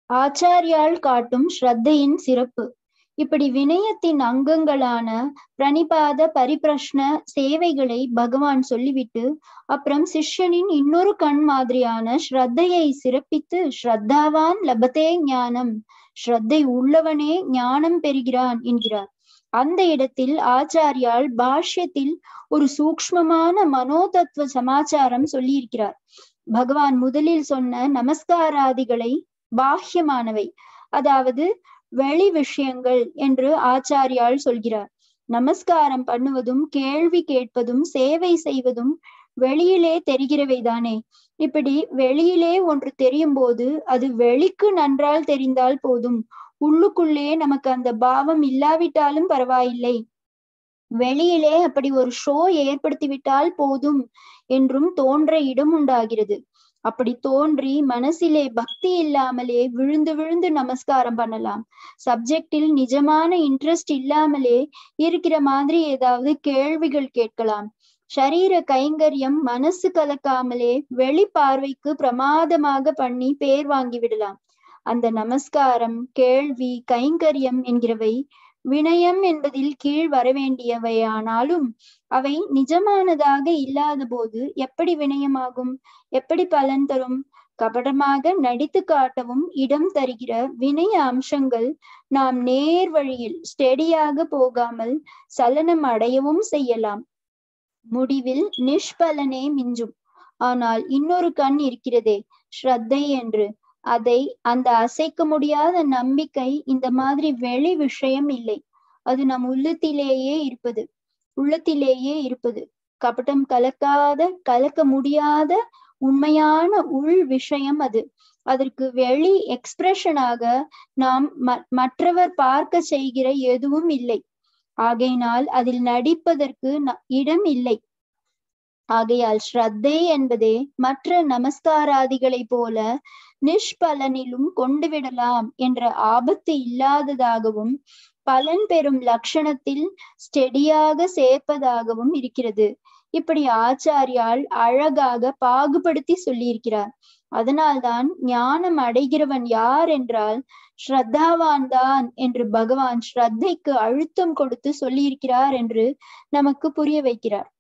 ஆச்சாரியால் காட்டும் ஸ்ரத்தையின் சிறப்பு இப்படி வினயத்தின் அங்கங்களான பிரணிபாத பரிபிரஷ்ன சேவைகளை பகவான் சொல்லிவிட்டு அப்புறம் சிஷ்யனின் இன்னொரு கண் மாதிரியான ஸ்ரத்தையை சிறப்பித்து ஸ்ரத்தாவான் லபத்தே ஞானம் ஸ்ரத்தை உள்ளவனே ஞானம் பெறுகிறான் என்கிறார் அந்த இடத்தில் ஆச்சாரியால் பாஷ்யத்தில் ஒரு சூக்ஷ்மமான மனோதத்துவ சமாச்சாரம் சொல்லியிருக்கிறார் பகவான் முதலில் சொன்ன நமஸ்காராதிகளை பாஹ்யமானவை அதாவது வெளி விஷயங்கள் என்று ஆச்சாரியால் சொல்கிறார் நமஸ்காரம் பண்ணுவதும் கேள்வி கேட்பதும் சேவை செய்வதும் வெளியிலே தெரிகிறவைதானே இப்படி வெளியிலே ஒன்று தெரியும் போது அது வெளிக்கு நன்றால் தெரிந்தால் போதும் உள்ளுக்குள்ளே நமக்கு அந்த பாவம் இல்லாவிட்டாலும் பரவாயில்லை வெளியிலே அப்படி ஒரு ஷோ ஏற்படுத்தி விட்டால் போதும் என்றும் தோன்ற இடம் உண்டாகிறது அப்படி தோன்றி மனசிலே பக்தி இல்லாமலே விழுந்து விழுந்து நமஸ்காரம் பண்ணலாம் சப்ஜெக்டில் நிஜமான இன்ட்ரெஸ்ட் இல்லாமலே இருக்கிற மாதிரி ஏதாவது கேள்விகள் கேட்கலாம் சரீர கைங்கரியம் மனசு கலக்காமலே வெளி பார்வைக்கு பிரமாதமாக பண்ணி பேர் வாங்கி விடலாம் அந்த நமஸ்காரம் கேள்வி கைங்கரியம் என்கிறவை வினயம் என்பதில் கீழ் வரவேண்டியவையானாலும் அவை நிஜமானதாக இல்லாத போது எப்படி வினயமாகும் எப்படி பலன் தரும் கபடமாக நடித்து காட்டவும் இடம் தருகிற வினய அம்சங்கள் நாம் நேர் வழியில் ஸ்டெடியாக போகாமல் சலனம் அடையவும் செய்யலாம் முடிவில் நிஷ்பலனே மிஞ்சும் ஆனால் இன்னொரு கண் இருக்கிறதே ஸ்ரத்தை என்று அதை அந்த அசைக்க முடியாத நம்பிக்கை இந்த மாதிரி வெளி விஷயம் இல்லை அது நம் உள்ளத்திலேயே இருப்பது உள்ளத்திலேயே இருப்பது கபட்டம் கலக்காத கலக்க முடியாத உண்மையான உள் விஷயம் அது அதற்கு வெளி எக்ஸ்பிரஷனாக நாம் மற்றவர் பார்க்க செய்கிற எதுவும் இல்லை ஆகையினால் அதில் நடிப்பதற்கு இடம் இல்லை ஆகையால் ஸ்ரத்தை என்பதே மற்ற நமஸ்காராதிகளை போல நிஷ்பலனிலும் கொண்டு விடலாம் என்ற ஆபத்து இல்லாததாகவும் பலன் பெறும் லட்சணத்தில் ஸ்டெடியாக சேர்ப்பதாகவும் இருக்கிறது இப்படி ஆச்சாரியால் அழகாக பாகுபடுத்தி சொல்லியிருக்கிறார் அதனால்தான் ஞானம் அடைகிறவன் யார் என்றால் ஸ்ரத்தாவான் தான் என்று பகவான் ஸ்ரத்தைக்கு அழுத்தம் கொடுத்து சொல்லியிருக்கிறார் என்று நமக்கு புரிய வைக்கிறார்